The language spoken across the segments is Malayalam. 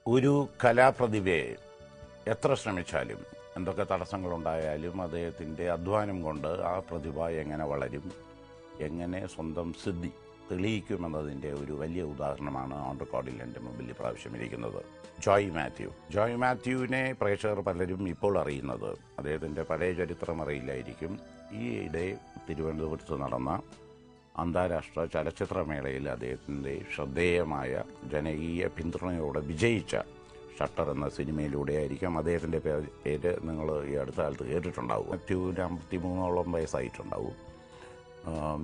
ഒരു കലാപ്രതിഭയെ എത്ര ശ്രമിച്ചാലും എന്തൊക്കെ തടസ്സങ്ങളുണ്ടായാലും അദ്ദേഹത്തിൻ്റെ അധ്വാനം കൊണ്ട് ആ പ്രതിഭ എങ്ങനെ വളരും എങ്ങനെ സ്വന്തം സിദ്ധി തെളിയിക്കുമെന്നതിൻ്റെ ഒരു വലിയ ഉദാഹരണമാണ് ഓൺ റെക്കോർഡിൽ എൻ്റെ മുമ്പിൽ ഇപ്രാവശ്യം ഇരിക്കുന്നത് ജോയ് മാത്യു ജോയ് മാത്യുവിനെ പ്രേക്ഷകർ പലരും ഇപ്പോൾ അറിയുന്നത് അദ്ദേഹത്തിൻ്റെ പഴയ ചരിത്രം അറിയില്ലായിരിക്കും ഈയിടെ തിരുവനന്തപുരത്ത് നടന്ന അന്താരാഷ്ട്ര ചലച്ചിത്രമേളയിൽ അദ്ദേഹത്തിൻ്റെ ശ്രദ്ധേയമായ ജനകീയ പിന്തുണയോടെ വിജയിച്ച ഷട്ടർ എന്ന സിനിമയിലൂടെയായിരിക്കും അദ്ദേഹത്തിൻ്റെ പേ- പേര് നിങ്ങൾ ഈ അടുത്ത കാലത്ത് കേട്ടിട്ടുണ്ടാവും മാത്യുവിന് അമ്പത്തി മൂന്നോളം വയസ്സായിട്ടുണ്ടാവും ആം,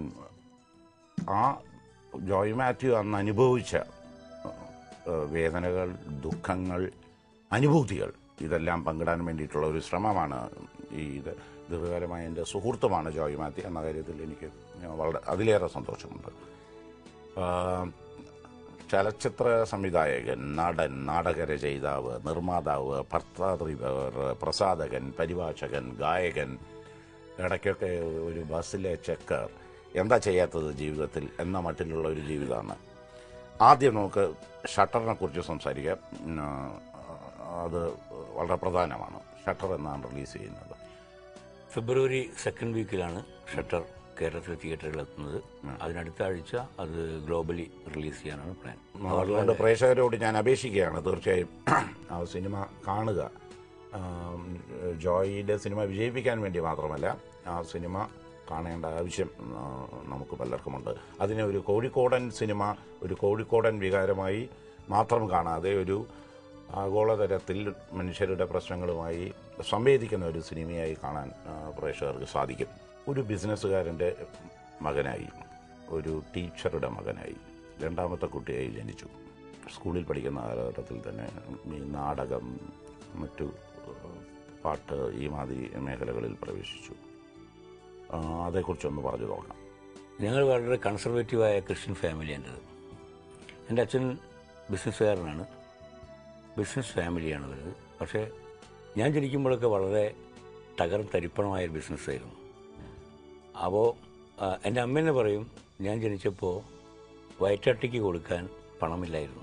ആ ജോയ് മാത്യു അന്ന് അനുഭവിച്ച ഏഹ്, വേദനകൾ ദുഃഖങ്ങൾ അനുഭൂതികൾ ഇതെല്ലാം പങ്കിടാൻ വേണ്ടിയിട്ടുള്ള ഒരു ശ്രമമാണ് ഈ ഇത് ദീർഘകാലമായ എൻ്റെ സുഹൃത്തുമാണ് ജോയ് മാത്യു എന്ന കാര്യത്തിൽ എനിക്ക് വളരെ അതിലേറെ സന്തോഷമുണ്ട് ആം, ചലച്ചിത്ര സംവിധായകൻ നടൻ നാടകരചയിതാവ് നിർമ്മാതാവ് ഭർത്താതൃവർ പ്രസാധകൻ പരിഭാഷകൻ ഗായകൻ ഇടയ്ക്കൊക്കെ ഒരു ബസ്സിലെ ചെക്കർ എന്താ ചെയ്യാത്തത് ജീവിതത്തിൽ എന്ന മട്ടിലുള്ള ഒരു ജീവിതമാണ് ആദ്യം നമുക്ക് ഷട്ടറിനെ കുറിച്ച് സംസാരിക്കാം ഉം, അത് വളരെ പ്രധാനമാണ് ഷട്ടർ എന്നാണ് റിലീസ് ചെയ്യുന്നത് ഫെബ്രുവരി സെക്കൻഡ് വീക്കിലാണ് ഷട്ടർ കേരളത്തിലെ തിയേറ്ററുകളിൽ എത്തുന്നത് അതിനടുത്ത ആഴ്ച അത് ഗ്ലോബലി റിലീസ് ചെയ്യാനാണ് പ്ലാൻ അതുകൊണ്ട് പ്രേക്ഷകരോട് ഞാൻ അപേക്ഷിക്കുകയാണ് തീർച്ചയായും ആ സിനിമ കാണുക ആം, ജോയിയുടെ സിനിമ വിജയിപ്പിക്കാൻ വേണ്ടി മാത്രമല്ല ആ സിനിമ കാണേണ്ട ആവശ്യം ആ, നമുക്ക് പലർക്കുമുണ്ട് അതിനെ ഒരു കോഴിക്കോടൻ സിനിമ ഒരു കോഴിക്കോടൻ വികാരമായി മാത്രം കാണാതെ ഒരു ആഗോളതലത്തിൽ മനുഷ്യരുടെ പ്രശ്നങ്ങളുമായി സംവേദിക്കുന്ന ഒരു സിനിമയായി കാണാൻ ആ, പ്രേക്ഷകർക്ക് സാധിക്കും ഒരു ബിസിനസ്സുകാരൻ്റെ മകനായി ഒരു ടീച്ചറുടെ മകനായി രണ്ടാമത്തെ കുട്ടിയായി ജനിച്ചു സ്കൂളിൽ പഠിക്കുന്ന കാലഘട്ടത്തിൽ തന്നെ ഈ നാടകം മറ്റു ഏഹ്, പാട്ട് ഈ മാതിരി മേഖലകളിൽ പ്രവേശിച്ചു ആ, അതേക്കുറിച്ചൊന്ന് പറഞ്ഞു നോക്കാം ഞങ്ങൾ വളരെ കൺസർവേറ്റീവായ ക്രിസ്ത്യൻ ഫാമിലി എൻ്റെത് എൻ്റെ അച്ഛൻ ബിസിനസ്സുകാരനാണ് ബിസിനസ് ഫാമിലിയാണ് വരുന്നത് പക്ഷേ ഞാൻ ജനിക്കുമ്പോഴൊക്കെ വളരെ തകർന്ന് തരിപ്പണമായ ഒരു ബിസിനസ്സായിരുന്നു അപ്പോൾ എൻ്റെ അമ്മേനെ പറയും ഞാൻ ജനിച്ചപ്പോൾ വയറ്റാട്ടിക്ക് കൊടുക്കാൻ പണമില്ലായിരുന്നു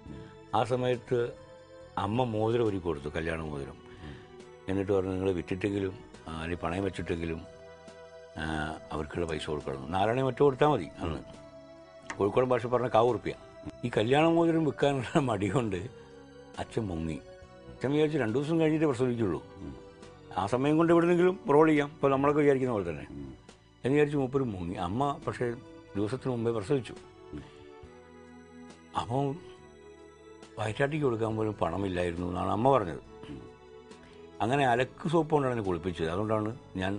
ആ സമയത്ത് അമ്മ മോതിരം ഒരുക്കി കൊടുത്തു കല്യാണ മോതിരം എന്നിട്ട് പറഞ്ഞു നിങ്ങൾ വിറ്റിട്ടെങ്കിലും ആ, അല്ലെങ്കിൽ പണയം വെച്ചിട്ടെങ്കിലും ആ, അവർക്കുള്ള പൈസ കൊടുക്കണം നാലാണെ മറ്റോ കൊടുത്താൽ മതി അന്ന് കോഴിക്കോട് ഭാഷ പറഞ്ഞ കാവുറുപ്പ്യ ഈ കല്യാണ മോതിരം വിൽക്കാനുള്ള മടി കൊണ്ട് അച്ഛൻ മുങ്ങി അച്ഛൻ വിചാരിച്ച് രണ്ടു ദിവസം കഴിഞ്ഞിട്ട് പ്രസവിക്കുള്ളൂ ആ സമയം കൊണ്ട് എവിടെന്നെങ്കിലും റോൾ ചെയ്യാം ഇപ്പോൾ നമ്മളൊക്കെ വിചാരിക്കുന്ന പോലെ തന്നെ എന്ന് വിചാരിച്ച് മൂപ്പര് മുങ്ങി അമ്മ പക്ഷേ ദിവസത്തിന് മുമ്പേ പ്രസവിച്ചു അപ്പോൾ വയറ്റാട്ടിക്ക് കൊടുക്കാൻ പോലും പണമില്ലായിരുന്നു എന്നാണ് അമ്മ പറഞ്ഞത് അങ്ങനെ അലക്ക് സോപ്പ് കൊണ്ടാണ് എന്നെ കുളിപ്പിച്ചത് അതുകൊണ്ടാണ് ഞാൻ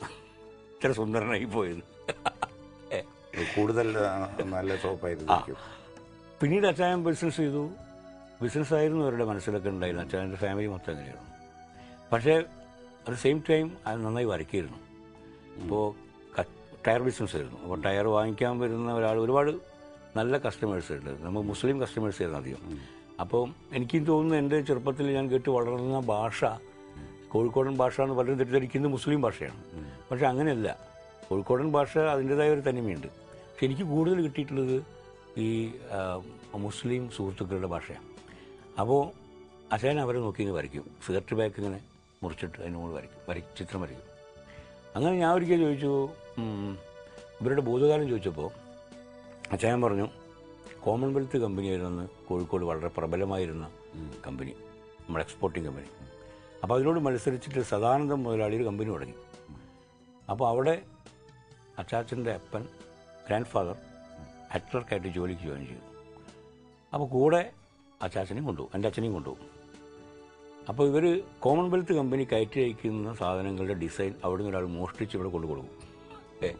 ഇത്ര സുന്ദരനായി പോയത് ഏ. കൂടുതൽ ആ, നല്ല സോപ്പായിരിക്കും പിന്നീട് അച്ചായൻ ബിസിനസ് ചെയ്തു ബിസിനസ് ആയിരുന്നു അവരുടെ മനസ്സിലൊക്കെ ഉണ്ടായിരുന്നു അച്ചായൻ്റെ ഫാമിലി മൊത്തം അങ്ങനെയായിരുന്നു പക്ഷേ അറ്റ് സെയിം ടൈം അത് നന്നായി വരയ്ക്കായിരുന്നു ഇപ്പോൾ ടയർ ബിസിനസ് ആയിരുന്നു അപ്പോൾ ടയർ വാങ്ങിക്കാൻ വരുന്ന ഒരാൾ ഒരുപാട് നല്ല കസ്റ്റമേഴ്സ് ഉണ്ട് നമ്മൾ മുസ്ലിം കസ്റ്റമേഴ്സ് ആയിരുന്നു അധികം അപ്പോൾ എനിക്കും തോന്നുന്നു എൻ്റെ ചെറുപ്പത്തിൽ ഞാൻ കേട്ട് വളർന്ന ഭാഷ കോഴിക്കോടൻ ഭാഷ എന്ന് പലരും തെറ്റിദ്ധരിക്കുന്നത് മുസ്ലിം ഭാഷയാണ് പക്ഷെ അങ്ങനെയല്ല കോഴിക്കോടൻ ഭാഷ അതിൻ്റെതായ ഒരു തനിമയുണ്ട് പക്ഷെ എനിക്ക് കൂടുതൽ കിട്ടിയിട്ടുള്ളത് ഈ ആ, മുസ്ലിം സുഹൃത്തുക്കളുടെ ഭാഷയാണ് അപ്പോൾ അച്ഛൻ അവരെ നോക്കി ഇങ്ങനെ വരയ്ക്കും സിഗരറ്റ് ബാക്ക് ഇങ്ങനെ മുറിച്ചിട്ട് അതിന് മുകളിൽ വരയ്ക്കും വരയ്ക്കും ചിത്രം വരയ്ക്കും അങ്ങനെ ഞാൻ ഒരിക്കൽ ചോദിച്ചു ഉം, ഇവരുടെ ഭൂതകാലം ചോദിച്ചപ്പോൾ അച്ഛൻ പറഞ്ഞു കോമൺവെൽത്ത് കമ്പനിയായിരുന്നു അന്ന് കോഴിക്കോട് വളരെ പ്രബലമായിരുന്ന കമ്പനി നമ്മുടെ എക്സ്പോർട്ടിംഗ് കമ്പനി അപ്പോൾ അതിനോട് മത്സരിച്ചിട്ട് സദാനന്ദം മുതലാളി ഒരു കമ്പനി തുടങ്ങി അപ്പോൾ അവിടെ അച്ചാച്ചൻ്റെ അപ്പൻ ഗ്രാൻഡ് ഫാദർ അറ്റ്ലർക്കായിട്ട് ജോലിക്ക് ജോയിൻ ചെയ്തു അപ്പോൾ കൂടെ അച്ചാച്ചനെയും കൊണ്ടുപോകും എൻ്റെ അച്ഛനെയും കൊണ്ടുപോകും അപ്പോൾ ഇവർ കോമൺവെൽത്ത് കമ്പനി കയറ്റി അയക്കുന്ന സാധനങ്ങളുടെ ഡിസൈൻ അവിടെ നിന്ന് ഒരാൾ മോഷ്ടിച്ച് ഇവിടെ കൊണ്ടു കൊടുക്കും ഏ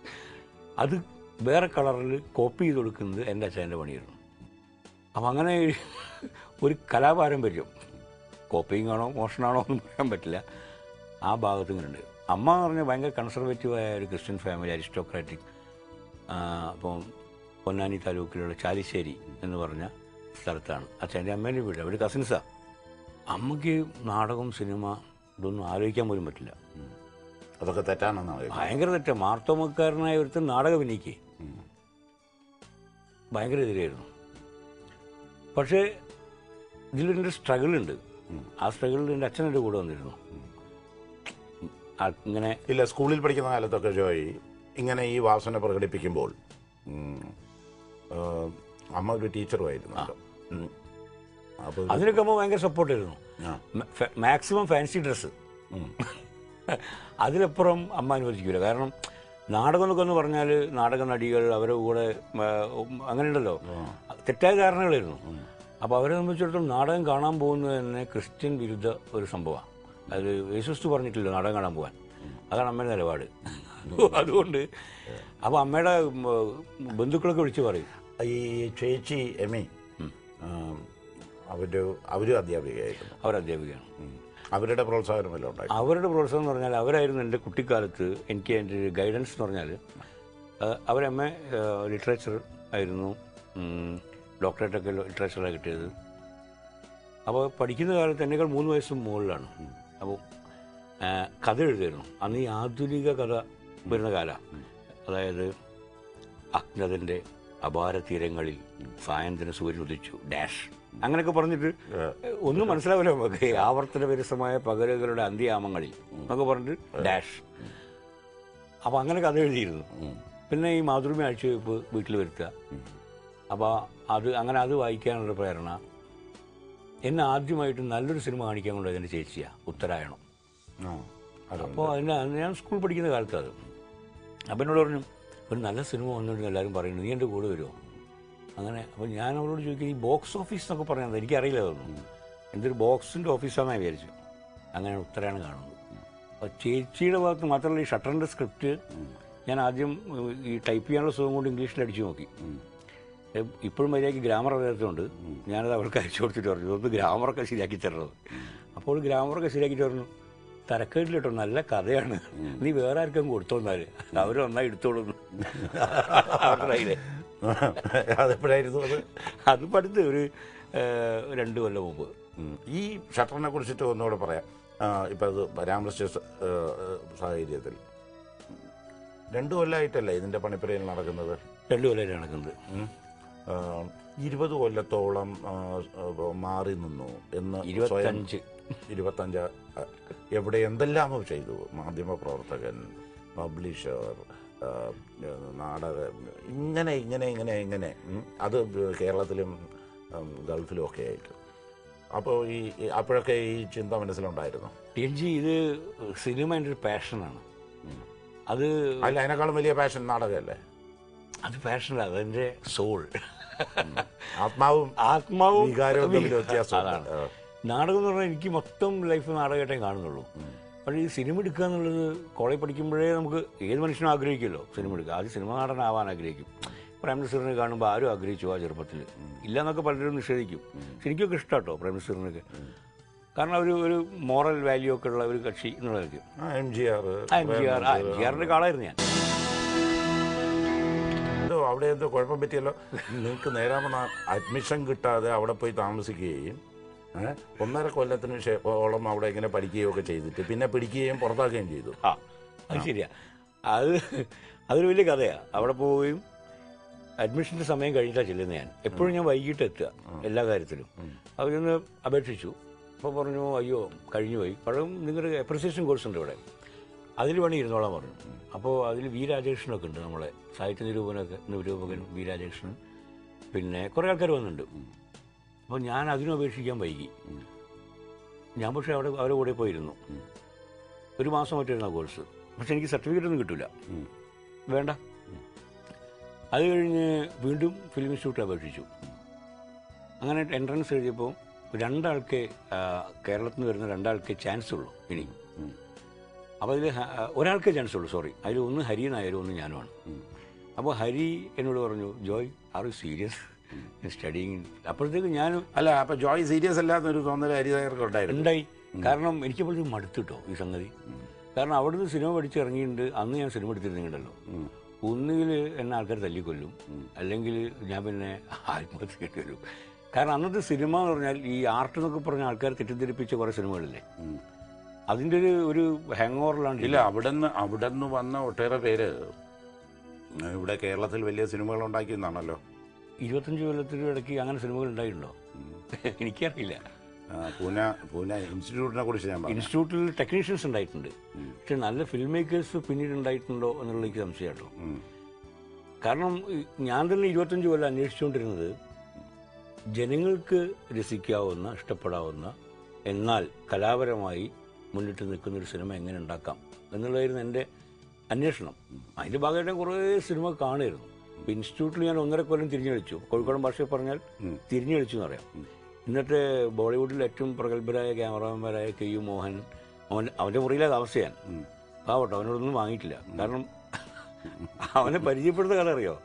അത് വേറെ കളറിൽ കോപ്പി ചെയ്ത് കൊടുക്കുന്നത് എൻ്റെ അച്ഛൻ്റെ പണിയായിരുന്നു അപ്പം അങ്ങനെ ഒരു കലാപാരമ്പര്യം കോപ്പിയും ആണോ മോഷണമാണോ ഒന്നും പറയാൻ പറ്റില്ല ആ ഭാഗത്ത് ഇങ്ങനെയുണ്ട് അമ്മ എന്ന് പറഞ്ഞാൽ ഭയങ്കര കൺസർവേറ്റീവായ ഒരു ക്രിസ്ത്യൻ ഫാമിലി അരിസ്റ്റോക്രാറ്റിക് അപ്പം പൊന്നാനി താലൂക്കിലുള്ള ചാലിശ്ശേരി എന്ന് പറഞ്ഞ സ്ഥലത്താണ് അച്ഛൻ്റെ അമ്മേൻ്റെ വീട് അവർ കസിൻസാണ് അമ്മയ്ക്ക് നാടകം സിനിമ ഇതൊന്നും ആലോചിക്കാൻ പോലും പറ്റില്ല അതൊക്കെ തെറ്റാണെന്നാണ് കേൾക്കുന്നത്. ഭയങ്കര തെറ്റ മാർത്തോമക്കാരനായ ഒരുത്തൻ നാടകം അഭിനയിക്കേ ഭയങ്കര എതിരായിരുന്നു പക്ഷേ ഇതിലൊരു സ്ട്രഗിൾ ഉണ്ട് ആ സ്ട്രഗിളിൽ എൻ്റെ അച്ഛൻ എൻ്റെ കൂടെ വന്നിരുന്നു ആ, ഇങ്ങനെ ഇല്ല സ്കൂളിൽ പഠിക്കുന്ന കാലത്തൊക്കെ ജോയി ഇങ്ങനെ ഈ വാസന പ്രകടിപ്പിക്കുമ്പോൾ ഉം, ആ, അമ്മ ഒരു ടീച്ചറുമായിരുന്നു അപ്പോൾ അതിനൊക്കെ അമ്മ ഭയങ്കര സപ്പോർട്ടായിരുന്നു ആ. മാക്സിമം ഫാൻസി ഡ്രസ്സ് ഉം. അതിലപ്പുറം അമ്മ അനുവദിക്കില്ല കാരണം നാടകം എന്നൊക്കെ എന്ന് പറഞ്ഞാൽ നാടക നടികൾ അവരുടെ കൂടെ ആ, ഉം, അങ്ങനെയുണ്ടല്ലോ തെറ്റായ ധാരണകളായിരുന്നു അപ്പോൾ അവരെ സംബന്ധിച്ചിടത്തോളം നാടകം കാണാൻ പോകുന്നത് തന്നെ ക്രിസ്ത്യൻ വിരുദ്ധ ഒരു സംഭവമാണ് അത് യേശുസ്തു പറഞ്ഞിട്ടില്ല നാടകം കാണാൻ പോകാൻ അതാണ് അമ്മയുടെ നിലപാട് അതുകൊണ്ട് അപ്പോൾ അമ്മയുടെ ഉം, ബന്ധുക്കളൊക്കെ വിളിച്ച് പറയും ഈ ചേച്ചി എമി അവര് അവരും അധ്യാപികയായിരുന്നു അവർ അധ്യാപികയാണ് ഉം. അവരുടെ പ്രോത്സാഹനം വല്ലതും ഉണ്ടായി അവരുടെ പ്രോത്സാഹം എന്ന് പറഞ്ഞാൽ അവരായിരുന്നു എൻ്റെ കുട്ടിക്കാലത്ത് എനിക്ക് എൻ്റെ ഒരു ഗൈഡൻസ് എന്ന് പറഞ്ഞാൽ ആ, അവരമ്മ ലിറ്ററേച്ചർ ആയിരുന്നു ഡോക്ടറേറ്റൊക്കെ ലിറ്ററേച്ചറാണ് കിട്ടിയത് അപ്പോൾ പഠിക്കുന്ന കാലത്ത് എന്നേക്കാൾ മൂന്ന് വയസ്സും മുകളിലാണ് അപ്പോൾ ആ, കഥ എഴുതിയിരുന്നു അന്ന് ഈ ആധുനിക കഥ വരുന്ന കാലമാണ് അതായത് അജ്ഞതൻ്റെ അപാര തീരങ്ങളിൽ സായന്തന സൂര്യൻ ഉദിച്ചു ഡാഷ് അങ്ങനെയൊക്കെ പറഞ്ഞിട്ട് ഒന്നും മനസ്സിലാവില്ല നമുക്ക് ആവർത്തന വിരസമായ പകലുകളുടെ അന്ത്യയാമങ്ങളിൽ എന്നൊക്കെ പറഞ്ഞിട്ട് ഡാഷ് അപ്പോൾ അങ്ങനെ കഥ എഴുതിയിരുന്നു പിന്നെ ഈ മാതൃഭൂമി ആഴ്ചവെപ്പ് വീട്ടിൽ വരുത്തുക അപ്പോൾ അത് അങ്ങനെ അത് വായിക്കാനുള്ള പ്രേരണ എന്നെ ആദ്യമായിട്ട് നല്ലൊരു സിനിമ കാണിക്കാൻ കൊണ്ടുപോയത് എൻ്റെ ചേച്ചിയാണ് ഉത്തരായണം ആ, അതുണ്ട്. അപ്പോൾ അതിന് അന്ന് ഞാൻ സ്കൂൾ പഠിക്കുന്ന കാലത്ത് അത് അപ്പം എന്നോട് പറഞ്ഞു ഒരു നല്ല സിനിമ വന്നിട്ട് എല്ലാവരും പറയുന്നു നീ എൻ്റെ കൂടെ വരുമോ അങ്ങനെ അപ്പോൾ ഞാൻ അവരോട് ചോദിക്കും ഈ ബോക്സ് ഓഫീസ് എന്നൊക്കെ പറഞ്ഞത് എനിക്കറിയില്ല അതൊന്നും എന്തൊരു ബോക്സിൻ്റെ ഓഫീസാണെന്ന് വിചാരിച്ചു അങ്ങനെ ഉത്തരാണ് കാണുന്നത് അപ്പോൾ ചേച്ചിയുടെ ഭാഗത്ത് മാത്രമല്ല ഈ ഷട്ടറിൻ്റെ സ്ക്രിപ്റ്റ് ഞാൻ ആദ്യം ഉം, ഈ ടൈപ്പ് ചെയ്യാനുള്ള സുഖം കൊണ്ട് ഇംഗ്ലീഷിൽ അടിച്ചു നോക്കി ഏ, ഇപ്പോഴും മര്യാദയ്ക്ക് ഗ്രാമർ അറിയാത്തതുകൊണ്ട് ഞാനത് അവൾക്ക് അയച്ചു കൊടുത്തിട്ട് പറഞ്ഞു ഇതൊന്ന് ഗ്രാമറൊക്കെ ശരിയാക്കി തരണത് അപ്പോൾ ഗ്രാമറൊക്കെ ശരിയാക്കി പറഞ്ഞു തരക്കേടില്ല കേട്ടോ നല്ല കഥയാണ് നീ വേറെ ആർക്കും കൊടുത്തോന്നാല് അവർ നന്നായി എടുത്തോളൂ അവരുടെ അതെപ്പോഴായിരുന്നു അത് അത് പഠിത്ത് ഒരു ഏ, രണ്ട് കൊല്ലം മുമ്പ് ഉം. ഈ ഷട്ടറിനെ കുറിച്ചിട്ട് ഒന്നുകൂടെ പറയാം ആ, ഇപ്പൊ അത് പരാമർശിച്ച സ- ഏ, ഏ, സാഹചര്യത്തിൽ രണ്ടു കൊല്ലമായിട്ടല്ലേ ഇതിന്റെ പണിപ്പുരയിൽ നടക്കുന്നത് രണ്ട് കൊല്ലം നടക്കുന്നത് ഉം. ആ, ഇരുപത് കൊല്ലത്തോളം ആ, ആ, മാറി നിന്നു എന്ന് സ്വയം ഇരുപത്തഞ്ച് ഇരുപത്തഞ്ച് ആ, എവിടെ എന്തെല്ലാമോ ചെയ്തു മാധ്യമ പ്രവർത്തകൻ പബ്ലിഷർ ആ, നാടക ഇങ്ങനെ ഇങ്ങനെ ഇങ്ങനെ ഇങ്ങനെ ഉം. അത് കേരളത്തിലും ഉം, ഗൾഫിലും ഒക്കെ ആയിട്ട് അപ്പോൾ ഈ ഈ- അപ്പോഴൊക്കെ ഈ ചിന്ത മനസ്സിലുണ്ടായിരുന്നു എൻ ജി ഇത് സിനിമ എൻ്റെ ഒരു പാഷനാണ് അത് അല്ല അതിനേക്കാളും വലിയ പാഷൻ നാടകമല്ലേ അത് പാഷനല്ല അതെൻ്റെ സോൾ ആത്മാവും ആത്മാവും വികാരവും തമ്മിൽ വ്യത്യാസമുണ്ട്. അതാണ് ആ. നാടകം എന്ന് പറഞ്ഞാൽ എനിക്ക് മൊത്തം ലൈഫ് നാടകമായിട്ടേ കാണുന്നുള്ളൂ പക്ഷേ ഈ സിനിമ എടുക്കുക എന്നുള്ളത് കോളേജ് പഠിക്കുമ്പോഴേ നമുക്ക് ഏത് മനുഷ്യനും ആഗ്രഹിക്കുമല്ലോ സിനിമ എടുക്കുക ആദ്യം സിനിമ നടനാവാൻ ആഗ്രഹിക്കും പ്രേം നസീറിനെ കാണുമ്പോൾ ആരും ആഗ്രഹിച്ചു ആ ചെറുപ്പത്തിൽ ഇല്ല എന്നൊക്കെ പലരും നിഷേധിക്കും പക്ഷെ എനിക്കൊക്കെ ഇഷ്ടമാട്ടോ പ്രേം നസീറിനൊക്കെ കാരണം അവർ ഒരു മോറൽ വാല്യൂ ഒക്കെ ഉള്ള ഒരു കക്ഷി എന്നുള്ളതൊക്കെ ആ, എം ജി ആർ ആ എം ജി ആർ ആ എം ജി ആറിൻ്റെ കാളായിരുന്നു ഞാൻ എന്തോ അവിടെ എന്തോ കുഴപ്പം പറ്റിയല്ലോ നിങ്ങൾക്ക് നേരാമണ അഡ്മിഷൻ കിട്ടാതെ അവിടെ പോയി താമസിക്കുകയും ഏ, ഒന്നര കൊല്ലത്തിന് ശേഷോളം അവിടെ ഇങ്ങനെ പഠിക്കുകയും ഒക്കെ ചെയ്തിട്ട് പിന്നെ പിടിക്കുകയും പുറത്താക്കുകയും ചെയ്തു ആ അത് ശരിയാ അത് അതൊരു വലിയ കഥയാണ് അവിടെ പോവുകയും അഡ്മിഷൻ്റെ സമയം കഴിഞ്ഞിട്ടാണ് ചെല്ലുന്നത് ഞാൻ എപ്പോഴും ഞാൻ വൈകിട്ട് എത്തുക എല്ലാ കാര്യത്തിലും അവരൊന്ന് അപേക്ഷിച്ചു അപ്പോൾ പറഞ്ഞു അയ്യോ കഴിഞ്ഞു പോയി പഴം നിങ്ങളുടെ അപ്രിസിയേഷൻ കോഴ്സ് ഉണ്ട് ഇവിടെ അതിൽ വേണം ഇരുന്നോളാൻ പറഞ്ഞു അപ്പോൾ അതിൽ വി രാജകൃഷ്ണനൊക്കെ ഉണ്ട് നമ്മളെ സാഹിത്യ നിരൂപനൊക്കെ നിരൂപകൻ വി രാജകൃഷ്ണൻ പിന്നെ കുറേ ആൾക്കാർ വന്നിട്ടുണ്ട് അപ്പോൾ ഞാൻ അതിനും അപേക്ഷിക്കാൻ വൈകി ഞാൻ പക്ഷേ അവിടെ അവരുടെ കൂടെ പോയിരുന്നു ഒരു മാസം മറ്റായിരുന്നു ആ കോഴ്സ് പക്ഷെ എനിക്ക് സർട്ടിഫിക്കറ്റ് ഒന്നും കിട്ടില്ല ഉം. വേണ്ട അത് കഴിഞ്ഞ് വീണ്ടും ഫിലിം ഇൻസ്റ്റിറ്റ്യൂട്ട് അപേക്ഷിച്ചു അങ്ങനെ എൻട്രൻസ് എഴുതിയപ്പോൾ രണ്ടാൾക്ക് ആ, കേരളത്തിൽ നിന്ന് വരുന്ന രണ്ടാൾക്ക് ചാൻസ് ഉള്ളൂ ഇനി ഉം. അപ്പോൾ അതിൽ ഒരാൾക്കേ ചാൻസ് ഉള്ളൂ സോറി അതിൽ ഒന്ന് ഹരി നായരും ഒന്ന് ഞാനുമാണ് അപ്പോൾ ഹരി എന്നോട് പറഞ്ഞു Joy are you serious studying അപ്പോഴത്തേക്ക് ഞാൻ അല്ല അപ്പൊ ജോയ് സീരിയസ് അല്ലാത്തൊരു തോന്നൽ ഹരിതായർക്ക് ഉണ്ടായിരുന്നു ഉണ്ടായി കാരണം എനിക്കപ്പോഴത്തേക്ക് മടുത്തിട്ടോ ഈ സംഗതി കാരണം അവിടുന്ന് സിനിമ പഠിച്ച് ഇറങ്ങിയിട്ടുണ്ട് അന്ന് ഞാൻ സിനിമ എടുത്തിരുന്നെങ്കിലല്ലോ ഒന്നുകിൽ എന്നെ ആൾക്കാർ തല്ലിക്കൊല്ലും അല്ലെങ്കിൽ ഞാൻ പിന്നെ ആത്മഹത്യ ചെയ്യേണ്ടി വരും കാരണം അന്നത്തെ സിനിമ എന്ന് പറഞ്ഞാൽ ഈ ആർട്ട് എന്നൊക്കെ പറഞ്ഞ ആൾക്കാർ തെറ്റിദ്ധരിപ്പിച്ച കുറേ സിനിമകളില്ലേ അതിൻ്റെ ഒരു ഒരു ഹാങ് ഓവറിലാണ് ഇല്ല അവിടുന്ന് അവിടുന്ന് വന്ന ഒട്ടേറെ പേര് ഇവിടെ കേരളത്തിൽ വലിയ സിനിമകൾ ഉണ്ടാക്കിയെന്നാണല്ലോ ഇരുപത്തഞ്ച് കൊല്ലത്തിന് ഇടയ്ക്ക് അങ്ങനെ സിനിമകൾ ഉണ്ടായിട്ടുണ്ടോ എനിക്കറിയില്ല ആ, പൂന പൂന ഇൻസ്റ്റിറ്റ്യൂട്ടിനെ കുറിച്ച് ഞാൻ പറഞ്ഞു ഇൻസ്റ്റിറ്റ്യൂട്ടിൽ ടെക്നീഷ്യൻസ് ഉണ്ടായിട്ടുണ്ട് പക്ഷെ നല്ല ഫിലിം മേക്കേഴ്സ് പിന്നീട് ഉണ്ടായിട്ടുണ്ടോ എന്നുള്ള എനിക്ക് സംശയം കേട്ടോ ഉം. കാരണം ഈ ഞാൻ തന്നെ ഇരുപത്തഞ്ച് കൊല്ലം അന്വേഷിച്ചുകൊണ്ടിരുന്നത് ജനങ്ങൾക്ക് രസിക്കാവുന്ന ഇഷ്ടപ്പെടാവുന്ന എന്നാൽ കലാപരമായി മുന്നിട്ട് നിൽക്കുന്ന ഒരു സിനിമ എങ്ങനെ ഉണ്ടാക്കാം എന്നുള്ളതായിരുന്നു എൻ്റെ അന്വേഷണം അതിൻ്റെ ഭാഗമായിട്ട് ഞാൻ കുറേ സിനിമ കാണുമായിരുന്നു ഇപ്പം ഇൻസ്റ്റിറ്റ്യൂട്ടിൽ ഞാൻ ഒന്നര കൊല്ലം തിരിഞ്ഞു കളിച്ചു കോഴിക്കോടൻ ഭാഷയിൽ പറഞ്ഞാൽ തിരിഞ്ഞു കളിച്ചു എന്ന് പറയാം എന്നിട്ട് ബോളിവുഡിൽ ഏറ്റവും പ്രഗത്ഭരായ ക്യാമറാമാൻമാരായ കെ യു മോഹൻ അവൻ അവൻ്റെ മുറിയിലെ താമസിയാൻ പാവട്ടോ അവനോടൊന്നും വാങ്ങിയിട്ടില്ല കാരണം അവനെ പരിചയപ്പെടുന്ന കഥ അറിയോ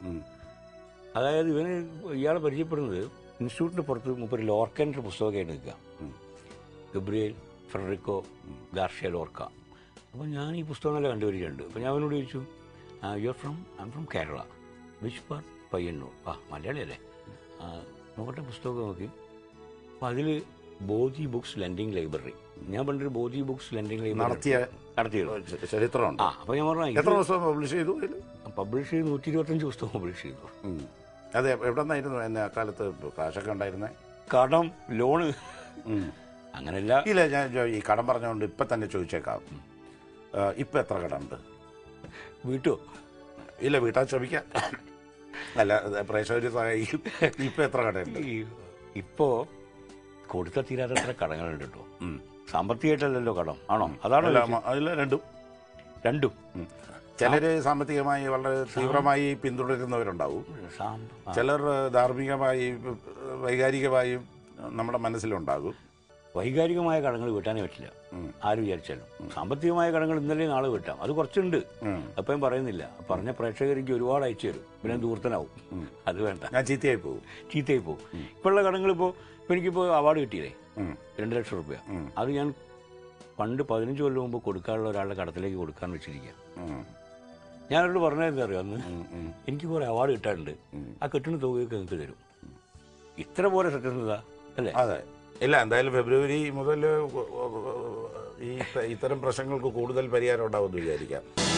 അതായത് ഇവന് ഇയാളെ പരിചയപ്പെടുന്നത് ഇൻസ്റ്റിറ്റ്യൂട്ടിന് പുറത്ത് മുപ്പൊരു ലോർക്കൻ്റെ പുസ്തകമായിട്ട് നിൽക്കുക ഗബ്രിയേൽ ഫെഡറിക്കോ ഗാർഷ്യ ലോർക്ക അപ്പോൾ ഞാൻ ഈ പുസ്തകം നല്ല കണ്ടുവരികയുണ്ട് അപ്പോൾ ഞാൻ അവനോട് ചോദിച്ചു you are from I am from Kerala which part Payyanur ആ മലയാളിയല്ലേ ആ, നോക്കട്ടെ പുസ്തകമൊക്കെ നോക്കി അപ്പോൾ അതിൽ ബോധി ബുക്സ് ലെൻഡിങ് ലൈബ്രറി ഞാൻ പണ്ടൊരു ബോധി ബുക്സ് ലെൻഡിങ് ലൈബ്രറി നടത്തിയ നടത്തിയിരുന്നു ച- ചരിത്രമുണ്ട് ആ അപ്പോൾ ഞാൻ പറഞ്ഞു എത്ര പുസ്തകം പബ്ലിഷ് ചെയ്തു ഇതില്? പബ്ലിഷ് ചെയ്ത് നൂറ്റി ഇരുപത്തഞ്ച് പുസ്തകം പബ്ലിഷ് ചെയ്തു ഉം. അതെ എവിടെ നിന്നായിരുന്നു എന്നെ അക്കാലത്ത് കാശൊക്കെ ഉണ്ടായിരുന്നേ കടം ലോണ് അങ്ങനെയല്ല ഇല്ല ഞാൻ ചോ- ഈ കടം പറഞ്ഞുകൊണ്ട് ഇപ്പൊ തന്നെ ചോദിച്ചേക്കാം ആ, ഇപ്പൊ എത്ര കടമുണ്ട് വീട്ടോ ഇല്ല വീട്ടാൻ ശ്രമിക്കാം അല്ല പ്രേക്ഷകര് സഹായിക്കും ഇപ്പൊ എത്ര കടയുണ്ട് ഈ ഇപ്പോ കൊടുത്ത തീരാത്തത്ര കടങ്ങളുണ്ട് കേട്ടോ ഉം. സാമ്പത്തികമായിട്ടല്ലല്ലോ കടം ആണോ അതാണോ അല്ല, ചോദിച്ചത്? മ- അതില് രണ്ടും രണ്ടും ഉം. ചിലര് സാമ്പത്തികമായി വളരെ തീവ്രമായി പിന്തുടരുന്നവരുണ്ടാവും സാമ്പ- ആ, ചിലർ ധാർമ്മികമായി വൈകാരികമായും നമ്മുടെ മനസ്സിലുണ്ടാകും വൈകാരികമായ കടങ്ങൾ വീട്ടാനേ പറ്റില്ല ആര് വിചാരിച്ചാലും സാമ്പത്തികമായ കടങ്ങൾ ഇന്നലെ നാളെ വീട്ടാം അത് കുറച്ചുണ്ട് ഉം. അപ്പം ഞാൻ പറയുന്നില്ല പറഞ്ഞ പ്രേക്ഷകർക്ക് ഒരുപാട് അയച്ചു തരും പിന്നെ ദൂർത്തനാവും അത് വേണ്ട ഞാൻ ചീത്തയായി പോകും ചീത്തയായി പോകും ഇപ്പോഴുള്ള കടങ്ങൾ ഇപ്പോൾ ഇപ്പം എനിക്കിപ്പോൾ അവാർഡ് കിട്ടിയില്ലേ ഉം. രണ്ട് ലക്ഷം റുപ്യ അത് ഞാൻ പണ്ട് പതിനഞ്ച് കൊല്ലം മുമ്പ് കൊടുക്കാനുള്ള ഒരാളുടെ കടത്തിലേക്ക് കൊടുക്കാൻ വെച്ചിരിക്കുക ഉം. ഞാൻ അവരോട് പറഞ്ഞത് എന്താ അറിയോ അന്ന് ഉം. ഉം. എനിക്ക് കുറെ അവാർഡ് കിട്ടാറുണ്ട് ആ കെട്ടിന് തുകയൊക്കെ നിങ്ങൾക്ക് തരും ഇത്ര പോലെ സത്യസന്ധത അല്ലേ അതെ ഇല്ല എന്തായാലും ഫെബ്രുവരി മുതൽ ഈ ഇത്തരം പ്രശ്നങ്ങൾക്ക് കൂടുതൽ പരിഹാരം ഉണ്ടാവുമെന്ന് വിചാരിക്കാം